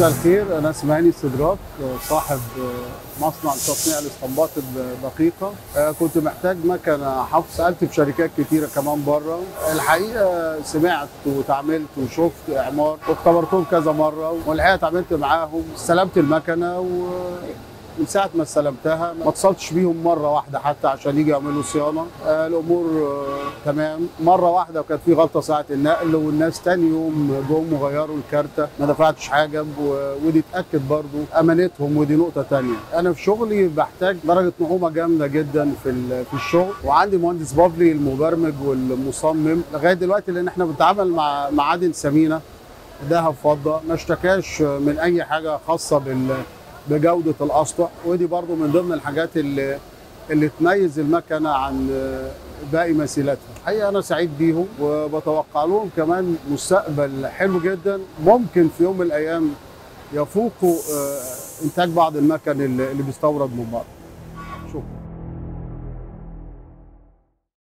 مساء الخير انا اسمي هاني السدراك صاحب مصنع تصنيع الاسطمبات الدقيقه كنت محتاج مكنه حفظ سالت في شركات كتيره كمان بره الحقيقه سمعت وتعاملت وشفت اعمار واختبرتهم كذا مره والحقيقه اتعاملت معاهم استلمت المكنه و من ساعة ما استلمتها ما اتصلتش بيهم مرة واحدة حتى عشان يجي يعملوا صيانة آه الأمور آه تمام مرة واحدة وكانت في غلطة ساعة النقل والناس تاني يوم جم وغيروا الكارتة ما دفعتش حاجة ودي اتأكد برضو أمانتهم ودي نقطة تانية أنا في شغلي بحتاج درجة نعومة جامدة جدا في في الشغل وعندي مهندس بابلي المبرمج والمصمم لغاية دلوقتي لأن احنا بنتعامل مع معادن ثمينة ذهب فضة ما اشتكاش من أي حاجة خاصة بال بجوده الاسطح ودي برضو من ضمن الحاجات اللي اللي تميز المكنه عن باقي مثيلاتها الحقيقه انا سعيد بيهم وبتوقع لهم كمان مستقبل حلو جدا ممكن في يوم من الايام يفوقوا انتاج بعض المكن اللي بيستورد من بره شكرا